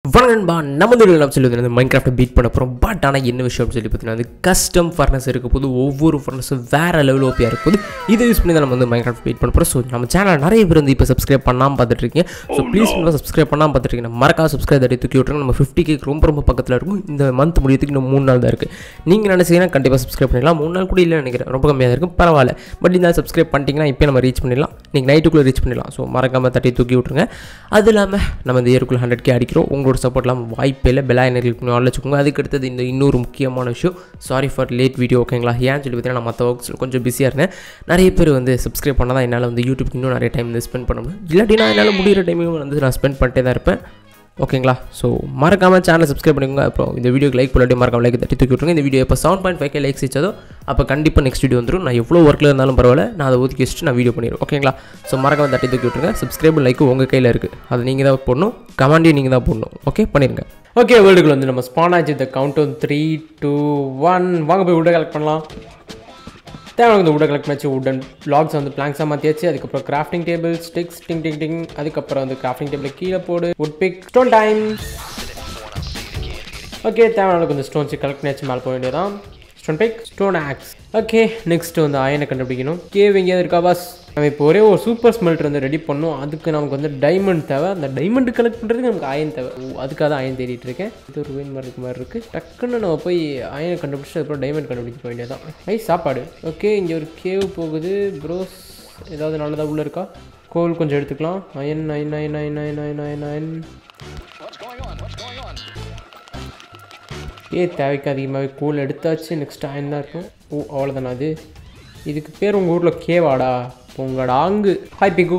வணக்கம்பா நம்ம இந்த நம்ம சொல்லி வந்து மைண்ட் கிராஃப்ட் பீட் பண்ண போகிறோம் பட் ஆனால் என்ன விஷயம் சொல்லி பார்த்தீங்கன்னா வந்து கஸ்டம் ஃபர்னஸ் இருக்க போது ஒவ்வொரு ஃபர்னஸும் வேறு லெவல் ஓப்பியாக இருக்கும் போது இதை யூஸ் பண்ணி தான் நம்ம வந்து மைண்ட் கிராஃப்ட் பீட் பண்ண போகிறோம் ஸோ நம்ம சேனல் நிறைய பேர் வந்து இப்போ சப்ஸ்கிரைப் பண்ணாமல் பார்த்துட்டு இருக்கீங்க ஸோ ப்ளீஸ் நம்ம சப்ஸ்கிரைப் பண்ணாமல் பார்த்துட்டு இருக்கீங்க மறக்காம சப்ஸ்கிரைப் தட்டி தூக்கி விட்ருங்க நம்ம ஃபிஃப்டி கேக் ரொம்ப ரொம்ப பக்கத்தில் இருக்கும் இந்த மந்த் முடியறதுக்கு இன்னும் மூணு நாள் தான் இருக்குது நீங்கள் நினச்சிங்கன்னா கண்டிப்பாக சப்ஸ்கிரைப் பண்ணிடலாம் மூணு நாள் கூட இல்லை நினைக்கிறேன் ரொம்ப கம்மியாக தான் இருக்கும் பரவாயில்ல பட் இந்த சப்ஸ்கிரைப் பண்ணிட்டீங்கன்னா இப்போ நம்ம ரீச் பண்ணிடலாம் நீங்கள் நைட்டுக்குள்ளே ரீச் பண்ணிடலாம் ஸோ மறக்காமல் தட்டி தூக்கி விட்ருங்க அது இல்லாமல் நம்ம இந்த இயருக்குள்ள ஹண்ட்ரட் கே அடிக்கிறோம் உங்களோட சப்போர்ட்லாம் வாய்ப்பே இல்லை பெலாயினர்களுக்கு நாள் வச்சுக்கோங்க அதுக்கு அடுத்தது இந்த இன்னொரு முக்கியமான விஷயம் சாரி ஃபார் லேட் வீடியோ ஓகேங்களா ஏன்னு சொல்லி பார்த்தீங்கன்னா நான் மற்ற ஒர்க்ஸ் கொஞ்சம் பிஸியாக இருந்தேன் நிறைய பேர் வந்து சப்ஸ்கிரைப் பண்ணால் தான் என்னால் வந்து யூடியூப்க்கு இன்னும் நிறைய டைம் வந்து ஸ்பெண்ட் பண்ண முடியும் இல்லாட்டி நான் என்னால் முடிகிற டைமையும் வந்து நான் ஸ்பெண்ட் பண்ணிட்டே தான் இருப்பேன் ஓகேங்களா ஸோ மறக்காமல் சேனலை சப்ஸ்கிரைப் பண்ணிக்கோங்க அப்புறம் இந்த வீடியோக்கு லைக் பண்ணி மறக்காம லைக் தட்டி தூக்கி விட்ருங்க இந்த வீடியோ இப்போ seven point five K likes வச்சதோ அப்போ கண்டிப்பாக நெக்ஸ்ட் வீடியோ வந்துடும் நான் எவ்வளோ ஒர்க்கில் இருந்தாலும் பரவாயில்ல நான் அதை ஒதுக்கி வச்சுட்டு நான் வீடியோ பண்ணிடுவேன் ஓகேங்களா ஸோ மறக்காம தட்டி தூக்கி விட்ருங்க சப்ஸ்கிரைப் லைக்கு உங்கள் கையில் இருக்குது அது நீங்கள் தான் போடணும் கமாண்டையும் நீங்கள் தான் போடணும் ஓகே பண்ணிடுங்க ஓகே வேர்ல்டுக்குள்ள வந்து நம்ம ஸ்பான் ஆச்சு இந்த count one three two one வாங்க போய் உட கலெக்ட் பண்ணலாம் தேவை இந்த உட கலெக்ட் பண்ணி உடன் லாக்ஸ் வந்து பிளாங்க்ஸாக மாற்றியாச்சு அதுக்கப்புறம் crafting table sticks ding ding ding அதுக்கப்புறம் வந்து கிராஃப்டிங் டேபிள் கீழே போடு wood pick stone time okay தேவையான கொஞ்சம் ஸ்டோன்ஸ் கலெக்ட் பண்ணியாச்சு மேலே போக வேண்டியதான் stone pick stone axe okay next வந்து அயனை கண்டுபிடிக்கணும் கேவ் எங்கேயாவது இருக்கா பாஸ் நம்ம இப்போ ஒரே ஒரு சூப்பர் ஸ்மெல்ட் வந்து ரெடி பண்ணோம் அதுக்கு நமக்கு வந்து டைமண்ட் தேவை அந்த டைமண்ட் கலெக்ட் பண்ணுறதுக்கு நமக்கு அயன் தேவை ஓ, அதுக்காக தான் அயன் தேடிட்டு இருக்கேன் இது ஒரு வீண் மாதிரி இருக்க மாதிரி இருக்குது டக்குன்னு நம்ம போய் அயனை கண்டுபிடிச்சி அப்புறம் டைமண்ட் கண்டுபிடிக்க வேண்டியதான் ஐ சாப்பாடு ஓகே இங்கே ஒரு கேவ் போகுது ப்ரோஸ் ஏதாவது நல்லதாக உள்ளே இருக்கா கோல் கொஞ்சம் எடுத்துக்கலாம் iron nine nine nine nine nine nine nine ஏ தேவைக்கு அதிகமாகவே கூல் எடுத்தாச்சு நெக்ஸ்ட் அயன் தான் இருக்கும் ஓ அவ்வளோதானா அது இதுக்கு பேர் உங்கள் ஊரில் கேவாடா பொங்கடாங்கு ஹாய் பிகு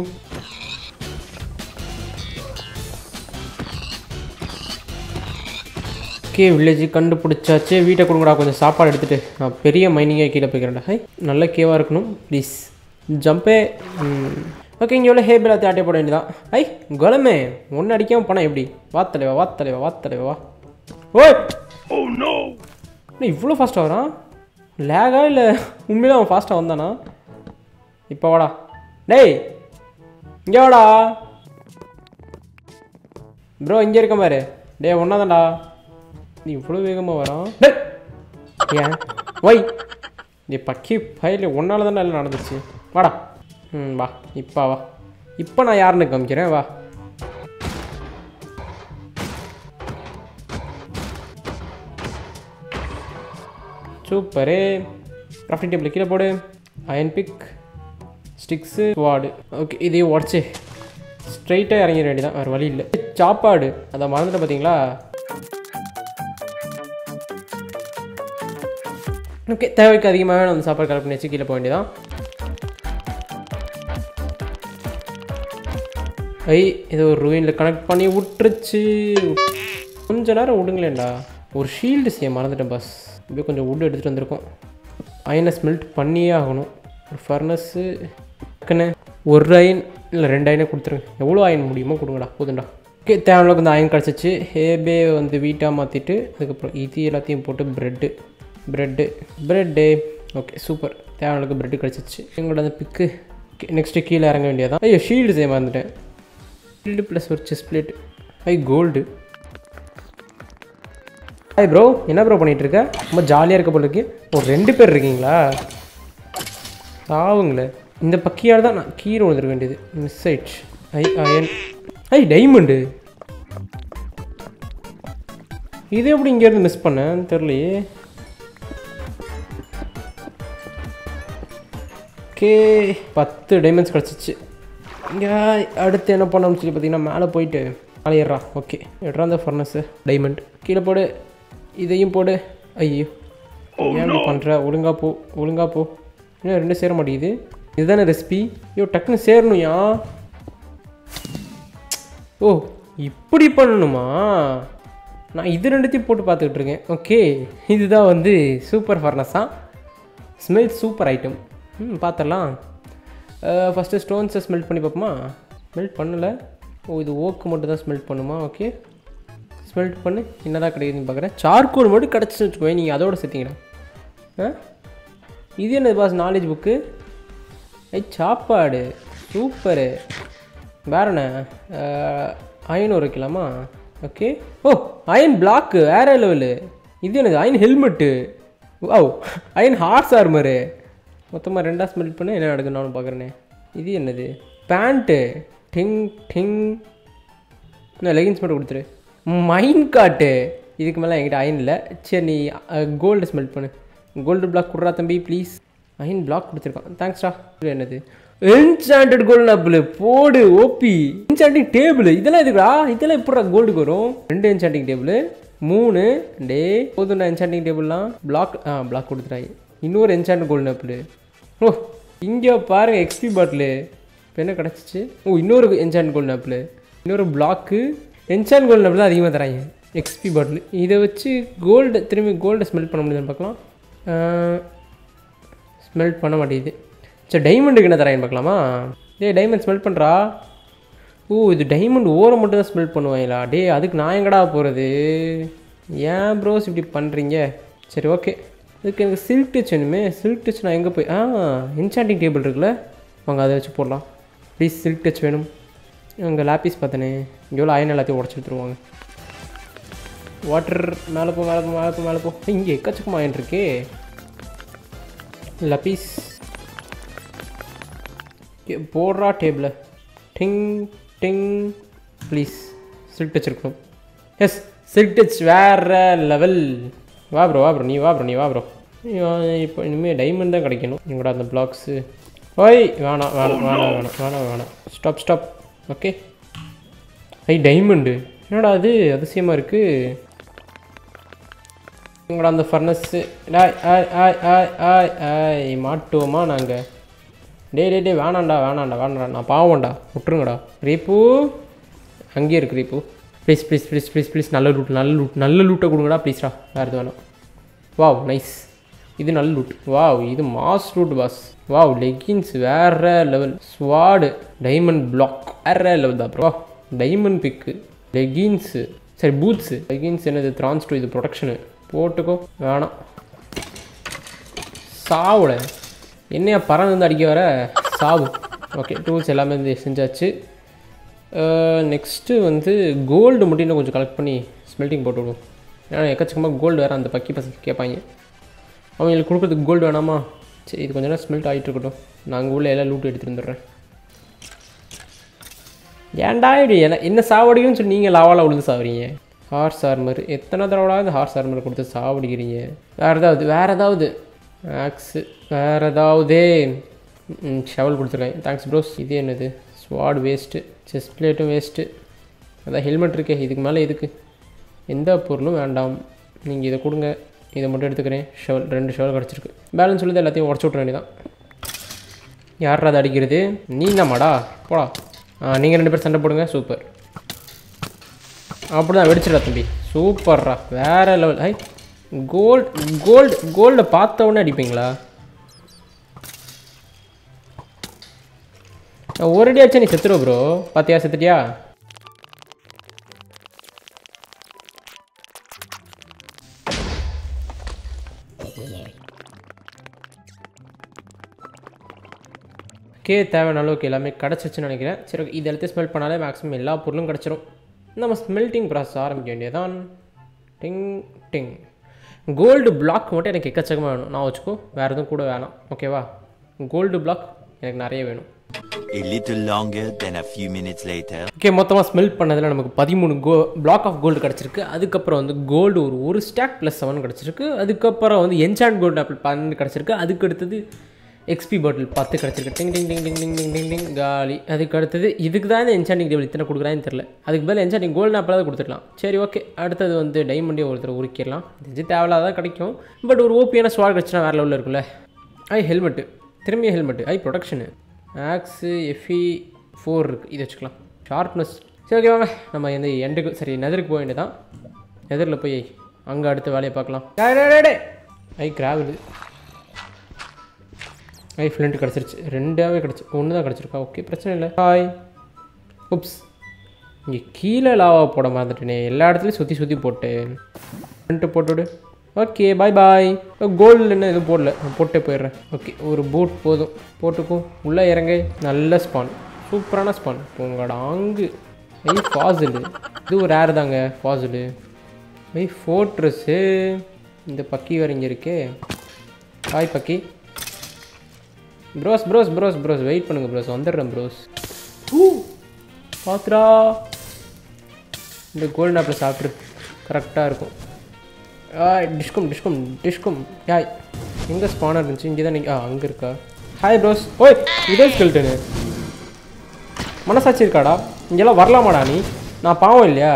கே வில்லேஜ் கண்டுபிடிச்சாச்சு வீட்டை கொடுங்கடா கொஞ்சம் சாப்பாடு எடுத்துகிட்டு நான் பெரிய மைனிங்காக கீழே போய்க்கிறேன்டா ஹை நல்ல கேவாக இருக்கணும் ப்ளீஸ் ஜம்பே ஓகே இங்கே எவ்வளோ ஹேபிள் ஆற்றி ஆட்டே போட வேண்டியதான் ஐ குலமே ஒன்று அடிக்காமல் போனால் எப்படி வா தலைவா வா தலைவா வா தலைவா வா ஓய் என்ன இவ்வளோ ஃபாஸ்ட்டாக வரான் லேகா இல்லை உண்மையில அவன் ஃபாஸ்ட்டாக வந்தானா இப்போ வாடா டேய் இங்கே வாடா ப்ரோ இங்கே இருக்க பாரு டேய் ஒன்றாதான்டா நீ இவ்வளோ வேகமாக வரான் டேய் ஏன் வை நீ பக்கி பயில ஒன்னால தானே எல்லாம் நடந்துச்சு வாடா ம் வா இப்போ வா இப்போ நான் யாருன்னு காமிக்கிறேன் வா சூப்பரு கிராஃப்டிங் டேபிள் கீழே போடு அயன் பிக் ஸ்டிக்ஸு வார்டு ஓகே இதையும் உடச்சி ஸ்ட்ரைட்டாக இறங்கிட வேண்டியதான் வேறு வழி இல்லை சாப்பாடு அதை மறந்துட்டு பார்த்தீங்களா ஓகே தேவைக்கு அதிகமாக நம்ம சாப்பாடு கலெக்ட் பண்ணி வச்சு கீழே போக வேண்டியதான் ஐ ஏதோ ஒரு ரூயினில் கனெக்ட் பண்ணி விட்டுருச்சு கொஞ்ச நேரம் விடுங்களேன்டா ஒரு ஷீல்டு செய்ய மறந்துட்டேன் பாஸ் இப்படியே கொஞ்சம் வுட் எடுத்துகிட்டு வந்திருக்கோம் அயனை ஸ்மெல்ட் பண்ணியே ஆகணும் ஒரு ஃபர்னஸ்ஸு டக்குன்னு ஒரு அயன் இல்லை ரெண்டு அயனை கொடுத்துருங்க எவ்வளோ அயன் முடியுமோ கொடுங்கடா போதும்டா ஓகே தேவையான வந்து அயன் கிடச்சிச்சு ஹேபே வந்து வீட்டாக மாற்றிட்டு அதுக்கப்புறம் இது எல்லாத்தையும் போட்டு bread bread bread okay super தேவையான ப்ரெட்டு கிடச்சிச்சு எங்களோட அந்த பிக்கு நெக்ஸ்ட்டு கீழே இறங்க வேண்டியதான் ஐயோ ஷீல்டு செய்ய மறந்துட்டேன் ஷீல்டு ப்ளஸ் ஒரு செஸ் பிளேட் ஐ கோல்டு ஹாய் ப்ரோ என்ன ப்ரோ பண்ணிட்டு இருக்க ரொம்ப ஜாலியாக இருக்க போல இருக்கு ஒரு ரெண்டு பேர் இருக்கீங்களா சாவுங்களே இந்த பக்கியால் தான் நான் கீழே விழுந்துருக்க வேண்டியது மிஸ் ஆயிடுச்சு ஐ அயன் ஐ டைமண்டு இது எப்படி இங்கேருந்து மிஸ் பண்ணேன் தெரிலையே ஓகே பத்து டைமண்ட்ஸ் கிடச்சிச்சு இங்கே அடுத்து என்ன பண்ணணும்னு சொல்லி பார்த்தீங்கன்னா மேலே போயிட்டு மேலே ஏறா ஓகே எடுறா அந்த ஃபர்னஸு டைமண்ட் கீழே போடு இதையும் போடு ஐயோ ஏன் இப்படி பண்ணுற ஒழுங்கா போ ஒழுங்கா போ இன்னும் ரெண்டும் சேர மாட்டேங்குது இதுதானே ரெசிபி ஐயோ டக்குன்னு சேரணும்யா ஓ இப்படி பண்ணணுமா நான் இது ரெண்டுத்தையும் போட்டு பார்த்துக்கிட்டு இருக்கேன் ஓகே இதுதான் வந்து சூப்பர் ஃபர்னஸா ஸ்மெல் சூப்பர் ஐட்டம் ம் பார்த்துடலாம் ஃபஸ்ட்டு ஸ்டோன்ஸை ஸ்மெல்ட் பண்ணி பார்ப்போமா ஸ்மெல்ட் பண்ணலை ஓ இது ஓக்கு மட்டும் தான் ஸ்மெல்ட் பண்ணுமா ஓகே ஸ்மெல்ட் பண்ணு என்னதான் கிடைக்குதுன்னு பார்க்குறேன் சார்கோல் மட்டும் கிடச்சின்னு வச்சுக்கோங்க நீங்கள் அதோட சேர்த்திங்கடா ஆ இது என்னது பாஸ் நாலேஜ் புக்கு ஐ சாப்பாடு சூப்பரு வேற என்ன ஐநூறு வைக்கலாமா ஓகே ஓ அயன் பிளாக்கு வேற லெவலு இது என்னது iron helmet oh iron horse armour மொத்தமாக ரெண்டாக ஸ்மெல் பண்ணி என்ன நடக்குது நானும் பார்க்குறேனே இது என்னது பேண்ட்டு டிங் டிங் நான் லெகின்ஸ் மட்டும் கொடுத்துரு மைன் காட்டு இதுக்கு மேலே என்கிட்ட அயன் இல்லை சரி நீ கோல்டு ஸ்மெல் பண்ணு கோல்டு பிளாக் கொடுறா தம்பி ப்ளீஸ் அயன் பிளாக் கொடுத்துருக்கான் தேங்க்ஸ்டா இது என்னது என்சாண்டட் கோல்டு ஆப்பிள் போடு ஓபி என்சாண்டிங் டேபிள் இதெல்லாம் எதுக்குடா இதெல்லாம் எப்படா கோல்டுக்கு வரும் ரெண்டு என்சாண்டிங் டேபிள் மூணு டே போதும்டா என்சாண்டிங் டேபிள்லாம் பிளாக் ஆ பிளாக் கொடுத்துட்டாங்க இன்னொரு என்சாண்ட் கோல்டு ஆப்பிள் ஓ இங்கே பாருங்க எக்ஸ்பி பாட்டிலு இப்போ என்ன கிடச்சிச்சு ஓ இன்னொரு என்சாண்ட் கோல்டு ஆப்பிள் இன்னொரு பிளாக்கு என்சாண்ட் கோல்டு ஆப்பிள் தான் அதிகமாக தராங்க எக்ஸ்பி பாட்டில் இதை வச்சு கோல்டு திரும்பி கோல்டை ஸ்மெல் பண்ண முடியுதுன்னு பார்க்கலாம் ஸ்மெல் பண்ண மாட்டேங்குது சரி டைமண்டுக்கு என்ன தரான்னு பார்க்கலாமா டேய் டைமண்ட் ஸ்மெல் பண்ணுறா ஓ இது டைமண்ட் ஓரம் மட்டும் தான் ஸ்மெல் பண்ணுவாங்களா டே அதுக்கு நான் எங்கடா போகிறது ஏன் ப்ரோஸ் இப்படி பண்ணுறீங்க சரி ஓகே அதுக்கு எனக்கு சில்க் டச் வேணுமே சில்க் டச் நான் எங்கே போய் ஆ என்சாண்டிங் டேபிள் இருக்குல்ல வாங்க அதை வச்சு போடலாம் ப்ளீஸ் சில்க் டச் வேணும் அங்கே லேப்பீஸ் பார்த்தனே இங்கே அயன் எல்லாத்தையும் உடச்சி எடுத்துருவாங்க வாட்டர் மேலே போ மேலே போ மேலே போ மேலே போ இங்கே எக்கச்சக்கமாக அயன் இருக்கே லப்பீஸ் போடுறா டேபிளை ding ding please silk touch இருக்கணும் எஸ் சில்க் டச் வேற லெவல் வா ப்ரோ வா ப்ரோ நீ வா ப்ரோ நீ வா ப்ரோ இப்போ இனிமேல் டைமண்ட் தான் கிடைக்கணும் எங்கடா அந்த பிளாக்ஸு ஓய் வேணாம் வேணாம் வேணாம் வேணாம் வேணாம் வேணாம் ஸ்டாப் ஸ்டாப் ஓகே ஐ டைமண்டு என்னடா அது அதிசயமாக இருக்குது எங்கடா அந்த ஃபர்னஸ்ஸு ஆய் ஆய் ஆய் ஆய் ஆய் ஆய் மாட்டுவோமா நாங்கள் டே டே டே வேணாண்டா வேணாண்டா வேணாண்டா நான் பாவம்டா விட்டுருங்கடா ரீப்பு அங்கேயே இருக்கு ரீப்பு please please please please please நல்ல லூட் நல்ல லூட் நல்ல லூட்டை கொடுங்கடா ப்ளீஸ்டா வேறு எது வேணாம் வாவ் நைஸ் இது நல்ல லூட் வாவ் இது mass loot boss wow leggings வேற லெவல் ஸ்வாடு டைமண்ட் பிளாக் வேற லெவல் தான் ப்ரோ டைமண்ட் பிக்கு லெகின்ஸு சரி பூட்ஸு லெகின்ஸ் என்னது த்ரான்ஸ் டூ இது ப்ரொடக்ஷனு போட்டுக்கோ வேணாம் சாவுட என்னையா பறந்து வந்து அடிக்க வர சாவு ஓகே டூல்ஸ் எல்லாமே வந்து செஞ்சாச்சு நெக்ஸ்ட்டு வந்து கோல்டு மட்டும் இன்னும் கொஞ்சம் கலெக்ட் பண்ணி ஸ்மெல்ட்டிங் போட்டு விடுவோம் ஏன்னா எக்கச்சக்கமாக கோல்டு வேறு அந்த பக்கி பசங்க கேட்பாங்க அவங்களுக்கு கொடுக்குறதுக்கு கோல்டு வேணாமா சரி இது கொஞ்சம் நேரம் ஸ்மெல்ட் ஆகிட்டு இருக்கட்டும் நாங்கள் உள்ள எல்லாம் லூட் எடுத்துகிட்டு வந்துடுறேன் ஏன்டா இப்படி என்ன என்ன சாவடிக்குன்னு சொல்லி நீங்கள் லாவால் விழுந்து சாவறீங்க ஹார்ஸ் ஆர்மர் எத்தனை தடவை ஹார்ஸ் ஆர்மர் கொடுத்து சாவடிக்கிறீங்க வேறு ஏதாவது வேறு ஏதாவது ஆக்ஸு வேறு ஏதாவதே ஷவல் கொடுத்துருக்கேன் தேங்க்ஸ் ப்ரோஸ் இது என்னது ஸ்வாட் வேஸ்ட்டு செஸ்ட் பிளேட்டும் வேஸ்ட்டு அதான் ஹெல்மெட் இருக்கே இதுக்கு மேலே எதுக்கு எந்த பொருளும் வேண்டாம் நீங்கள் இதை கொடுங்க இதை மட்டும் எடுத்துக்கிறேன் ஷவல் ரெண்டு ஷவல் கிடச்சிருக்கு பேலன்ஸ் உள்ளது எல்லாத்தையும் உடச்சி விட்ற வேண்டியதான் யாரா அதை அடிக்கிறது நீ என்னம்மாடா போடா ஆ நீங்கள் ரெண்டு பேரும் சண்டை போடுங்க சூப்பர் அப்படி தான் வெடிச்சிடா தம்பி சூப்பர்ரா வேறு லெவல் ஐ கோல்டு கோல்டு கோல்டை பார்த்த உடனே அடிப்பீங்களா ஒரு அடி அடிச்சா நீ செத்துருவ ப்ரோ பார்த்தியா செத்துட்டியா கே தேவையான அளவுக்கு எல்லாமே கிடச்சிச்சுன்னு நினைக்கிறேன் சரி okay, இது எல்லாத்தையும் ஸ்மெல் பண்ணாலே மேக்ஸிமம் எல்லா பொருளும் கிடச்சிரும் நம்ம ஸ்மெல்ட்டிங் ப்ராசஸ் ஆரம்பிக்க வேண்டியதான் டிங் டிங் கோல்டு பிளாக் மட்டும் எனக்கு எக்கச்சக்கமாக வேணும் நான் வச்சுக்கோ வேறு எதுவும் கூட வேணாம் ஓகேவா கோல்டு பிளாக் எனக்கு நிறைய வேணும் A little longer than a few minutes later. Okay மொத்தமாக ஸ்மெல் பண்ணதில் நமக்கு பதிமூணு கோ பிளாக் ஆஃப் கோல்டு கிடச்சிருக்கு அதுக்கப்புறம் வந்து கோல்டு ஒரு ஒரு ஸ்டாக் ப்ளஸ் செவன் கிடச்சிருக்கு அதுக்கப்புறம் வந்து என்சாண்ட் கோல்டு ஆப்பிள் பன்னெண்டு கிடச்சிருக்கு அதுக்கு அடுத்தது எக்ஸ்பி பாட்டில் பத்து கிடச்சிருக்கு டிங் ding ding ding ding ding ding டிங் காலி அதுக்கு அடுத்தது இதுக்கு தான் இந்த என்சாண்டிங் டேபிள் இத்தனை கொடுக்குறான்னு தெரில அதுக்கு பதில் என்சாண்டிங் கோல்டு ஆப்பிளாவது கொடுத்துடலாம் சரி ஓகே அடுத்தது வந்து டைமண்டையும் ஒருத்தர் உருக்கிடலாம் இது தேவையில்லாதான் கிடைக்கும் பட் ஒரு ஓபியான ஸ்வாட் கிடச்சினா வேறு லெவலில் இருக்குல்ல ஐ ஹெல்மெட்டு திரும்பிய ஹெல்மெட்டு ஐ ப்ரொடக்ஷனு ஆக்ஸு எஃப்இ ஃபோர் இருக்குது இது வச்சுக்கலாம் ஷார்ப்னஸ் சரி ஓகே வாங்க நம்ம இந்த எண்டுக்கு சரி நெதருக்கு போக வேண்டியதான் நெதரில் போய் அங்கே அடுத்த வேலையை பார்க்கலாம் டேய், டேய், டேய், டேய். ஐ கிராவல் ஐ ஃப்ளண்ட் கிடச்சிருச்சு ரெண்டாவே கிடச்சி ஒன்று தான் கிடச்சிருக்கா ஓகே பிரச்சனை இல்லை ஹாய் உப்ஸ் இங்கே கீழே லாவா போட மறந்துட்டேனே எல்லா இடத்துலையும் சுற்றி சுற்றி போட்டேன் ஃப்ரண்ட்டு போட்டுவிடு ஓகே பாய் பாய் கோல்டில் என்ன எதுவும் போடல நான் போட்டே போயிடுறேன் ஓகே ஒரு பூட் போதும் போட்டுக்கும் உள்ளே இறங்க நல்ல ஸ்பான் சூப்பரான ஸ்பான் உங்களோட ஆங்கு ஐய் ஃபாசில் இது ஒரு ரேர் தாங்க ஃபாசில் ஐய் ஃபோர்ட்ரஸ்ஸு இந்த பக்கி வேறு இங்கே இருக்கே ஹாய் பக்கி bros bros bros bros wait பண்ணுங்க ப்ரோஸ் வந்துடுறேன் ப்ரோஸ் ஊ பாத்துடா இந்த கோல்டன் ஆப்பிள் சாப்பிட்ரு கரெக்டாக இருக்கும் ஆ டிஸ்கும் டிஸ்கும் டிஸ்கும் யாய் எங்கே ஸ்பானர் இருந்துச்சு இங்கே தான் நீங்கள் ஆ அங்கே இருக்கா ஹாய் ப்ரோஸ் ஓய் இதே ஸ்கெல்டனு மனசாட்சி இருக்காடா இங்கெல்லாம் வரலாமாடா நீ நான் பாவம் இல்லையா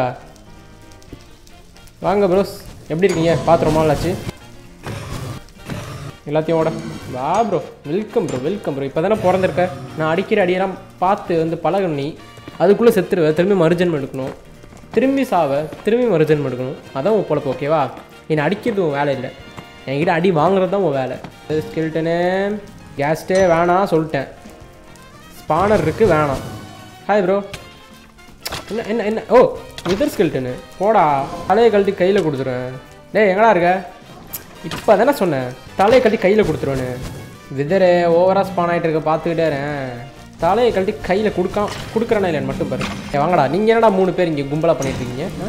வாங்க ப்ரோஸ் எப்படி இருக்கீங்க பார்த்து ரொம்ப நாள் ஆச்சு எல்லாத்தையும் ஓட வா bro welcome bro welcome bro இப்போ தானே பிறந்திருக்க நான் அடிக்கிற அடியெல்லாம் பார்த்து வந்து பழகணும் நீ அதுக்குள்ளே செத்துருவ திரும்பி மறுஜன்மம் எடுக்கணும் திரும்பி சாவ திரும்பி மறுஜன்மம் எடுக்கணும் அதான் உன் பொழப்பு ஓகேவா என்னை அடிக்கிறது உன் வேலை இல்லை என்கிட்ட அடி வாங்குறது தான் உன் வேலை ஸ்கெல்டனு கேஸ்டே வேணாம் சொல்லிட்டேன் ஸ்பானர் இருக்குது வேணாம் ஹாய் ப்ரோ என்ன என்ன என்ன ஓ விதர் ஸ்கெல்டனு போடா தலையை கழட்டி கையில் கொடுத்துருவேன் டேய் எங்கடா இருக்க இப்போ தானே சொன்னேன் தலையை கழட்டி கையில் கொடுத்துருவேன்னு விதரு ஓவராக ஸ்பான் ஆகிட்டு இருக்க பார்த்துக்கிட்டே இருக்கேன் தலையை கழட்டி கையில் கொடுக்காம கொடுக்குறேன்னா இல்லைன்னு மட்டும் பாரு ஏய், வாங்கடா நீங்கள் என்னடா மூணு பேர் இங்கே கும்பலாக பண்ணிட்டு இருக்கீங்க ஆ?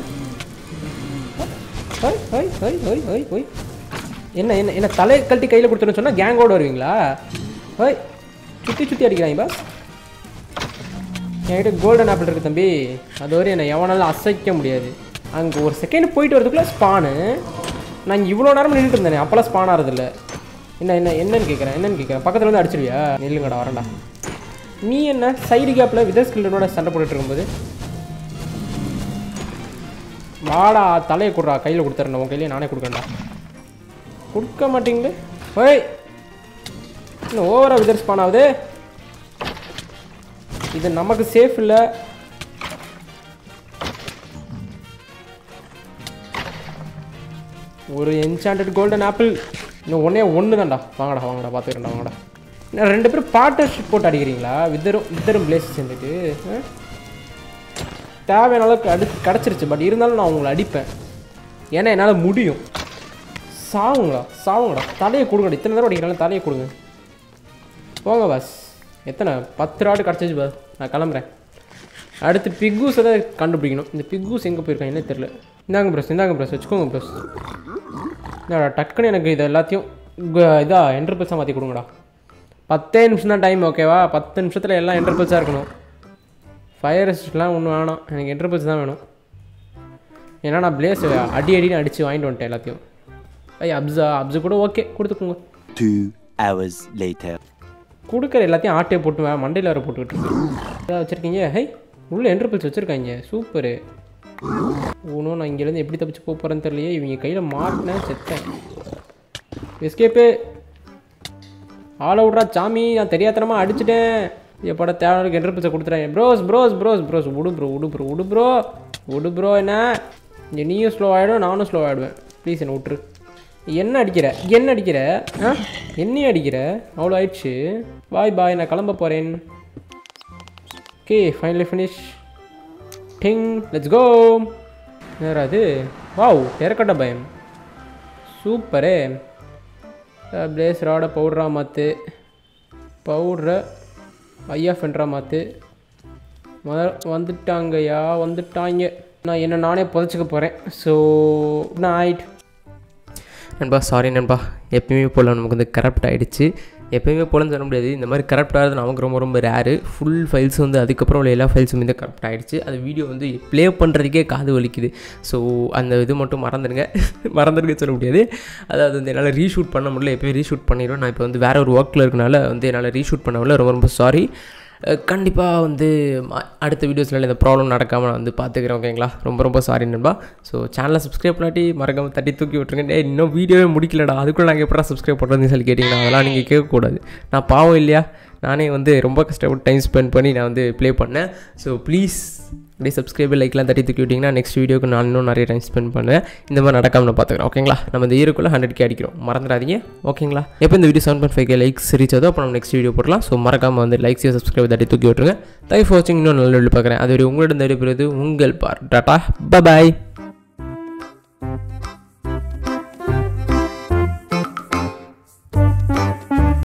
ஹோய் ஹோய் ஹோய் ஹோய் ஹோய் ஹோய் என்ன என்ன என்ன தலையை கழட்டி கையில் கொடுத்துருன்னு சொன்னால் கேங்கோடு வருவீங்களா ஹோய் சுற்றி சுற்றி அடிக்கிறாங்க பாஸ் என்கிட்ட கோல்டன் ஆப்பிள் இருக்குது தம்பி அது வரை என்னை எவனாலும் அசைக்க முடியாது அங்கே ஒரு செகண்ட் போயிட்டு வரதுக்குள்ளே ஸ்பானு நான் இங்கே இவ்வளோ நேரம் நின்றுட்டு இருந்தேனே அப்போல்லாம் ஸ்பான் ஆகிறதில்ல என்ன என்ன என்னன்னு கேட்குறேன் என்னன்னு கேட்குறேன் பக்கத்தில் வந்து அடிச்சிருவியா நில்லுங்கடா வரேன்டா நீ என்ன சைடு கேப்பில் விதர் ஸ்கில்டனோட சண்டை போட்டுட்டு இருக்கும்போது வாடா தலையை கொடுறா கையில் கொடுத்துறேன் உன் கையிலே நானே கொடுக்கண்டா கொடுக்க மாட்டீங்களே ஓய் இன்னும் ஓவராக விதர் ஸ்பான் ஆகுது இது நமக்கு சேஃப் இல்லை ஒரு என்சாண்டட் கோல்டன் ஆப்பிள் இன்னும் ஒன்றே ஒன்று தான்டா வாங்கடா வாங்கடா பார்த்துக்கிறேன்டா வாங்கடா என்ன ரெண்டு பேரும் பார்ட்னர்ஷிப் போட்டு அடிக்கிறீங்களா வித்தரும் வித்தரும் பிளேஸ் சேர்ந்துட்டு ஆ? தேவையான அளவுக்கு அடி கிடச்சிருச்சு பட் இருந்தாலும் நான் உங்களை அடிப்பேன் ஏன்னா என்னால் முடியும் சாவுங்களா சாவுங்கடா தலையை கொடுங்கடா இத்தனை தடவை அடிக்கிறாலும் தலையை கொடுங்க போங்க பாஸ் எத்தனை பத்து ராடு கிடச்சிச்சு பாஸ் நான் கிளம்புறேன் அடுத்து பிக்கூஸை தான் கண்டுபிடிக்கணும் இந்த பிக்கூஸ் எங்கே போயிருக்காங்க என்ன தெரில இந்தாங்க ப்ரஸ் இந்தாங்க ப்ரஸ் வச்சுக்கோங்க ப்ரஸ் என்னடா டக்குன்னு எனக்கு இது எல்லாத்தையும் கு- இதா என்டர்பிள்ஸாக மாற்றி கொடுங்கடா பத்தே நிமிஷம் தான் டைம் ஓகேவா பத்து நிமிஷத்தில் எல்லாம் என்டர்பிள்ஸாக இருக்கணும் ஃபயர் ரெசிஸ்ட்லாம் ஒன்றும் வேணாம் எனக்கு என்டர்பிள்ஸ் தான் வேணும் ஏன்னா நான் பிளேஸ் அடி அடின்னு அடித்து வாங்கிட்டு வந்துட்டேன் எல்லாத்தையும் ஐய் அப்ஸா அப்ஸு கூட ஓகே கொடுத்துக்கோங்க Two hours later. கொடுக்குற எல்லாத்தையும் ஆட்டையை போட்டு வே- மண்டையில் வர போட்டுக்கிட்டு இருக்கு ஏதாவது வச்சுருக்கீங்க ஹை உள்ள என்டர்பிள்ஸ் வச்சுருக்காங்க சூப்பரு ஒன்றும் நான் இங்கேருந்து எப்படி தப்பிச்சு போக போகிறேன்னு தெரியலையே இவங்க கையில் மாட்டினேன் செத்தேன் எஸ்கேப்பு ஆள விட்றா சாமி நான் தெரியாதனமா அடிச்சிட்டேன் எப்பட தேவையான என்டர்பிள்ஸை கொடுத்துறேன் ப்ரோஸ் ப்ரோஸ் ப்ரோஸ் ப்ரோஸ் விடு ப்ரோ விடு ப்ரோ விடு ப்ரோ விடு ப்ரோ என்ன இங்கே நீயும் ஸ்லோ ஆகிடும் நானும் ஸ்லோ ஆகிடுவேன் ப்ளீஸ் என்னை விட்டுரு என்ன அடிக்கிற என்ன அடிக்கிற ஆ என்னையும் அடிக்கிற அவ்வளோ ஆயிடுச்சு பாய் பாய் நான் கிளம்ப போகிறேன் okay finally finishing let's go வேறு அது வாவ் டெரக்கட்ட பயம் சூப்பரே பிளேஸ் ராடை பவுடராக மாற்று பவுடரை ஐயா ஃபென்ட்ரா மாற்று மொத வந்துட்டாங்கய்யா வந்துட்டாங்க நான் என்ன நானே புதைச்சிக்க போகிறேன் ஸோ நைட் நண்பா சாரி நண்பா எப்பயுமே போல் நமக்கு வந்து கரப்ட் ஆகிடுச்சு எப்பயுமே போலன்னு சொல்ல முடியாது இந்த மாதிரி கரப்ட் ஆகிறது நமக்கு ரொம்ப ரொம்ப ரேரு ஃபுல் ஃபைல்ஸ் வந்து அதுக்கப்புறம் உள்ள எல்லா ஃபைல்ஸும் வந்து கரப்ட் ஆகிடுச்சு அது வீடியோ வந்து ப்ளே பண்ணுறதுக்கே காது வலிக்குது ஸோ அந்த இது மட்டும் மறந்துடுங்க மறந்துடுங்க சொல்ல முடியாது அதாவது வந்து என்னால் ரீஷூட் பண்ண முடியல எப்பயும் ரீஷூட் பண்ணிடுவேன் நான் இப்போ வந்து வேற ஒரு ஒர்க்கில் இருக்கனால வந்து என்னால் ரீஷூட் பண்ண முடியல ரொம்ப ரொம்ப சாரி கண்டிப்பாக வந்து ம- அடுத்த வீடியோஸில் இந்த ப்ராப்ளம் நடக்காமல் நான் வந்து பார்த்துக்கிறேன் ஓகேங்களா ரொம்ப ரொம்ப சாரி நண்பா ஸோ சேனலை சப்ஸ்கிரைப் பண்ணாட்டி மறக்காம தட்டி தூக்கி விட்ருங்க டேய் இன்னும் வீடியோவே முடிக்கலடா அதுக்குள்ளே நாங்கள் எப்படா சப்ஸ்கிரைப் பண்ணுறதுன்னு சொல்லி கேட்டிங்கன்னா அதெல்லாம் நீங்கள் கேட்கக்கூடாது நான் பாவம் இல்லையா நானே வந்து ரொம்ப கஷ்டப்பட்டு டைம் ஸ்பெண்ட் பண்ணி நான் வந்து ப்ளே பண்ணேன் ஸோ ப்ளீஸ் அப்படியே சப்ஸ்கிரைப் லைக்லாம் தட்டி தூக்கி விட்டிங்கன்னா நெக்ஸ்ட் வீடியோக்கு நான் இன்னும் நிறைய டைம் ஸ்பெண்ட் பண்ணுவேன் இந்த மாதிரி நடக்காம நான் பார்த்துக்கிறேன் ஓகேங்களா நம்ம இந்த இயருக்குள்ளே ஹண்ட்ரட் கே அடிக்கிறோம் மறந்துடாதீங்க ஓகேங்களா எப்போ இந்த video seven point five K likes reach ஆதோ அப்போ நம்ம நெக்ஸ்ட் வீடியோ போடலாம் ஸோ மறக்காமல் வந்து லைக்ஸ் சப்ஸ்கிரைப் தட்டி தூக்கி விட்டுருங்க தேங்க்ஸ் ஃபார் வாட்சிங் இன்னும் நல்ல வீடியோ பார்க்குறேன் அது வரை உங்களிடம் தடுப்புறது உங்கள் பார் டாட்டா பாய்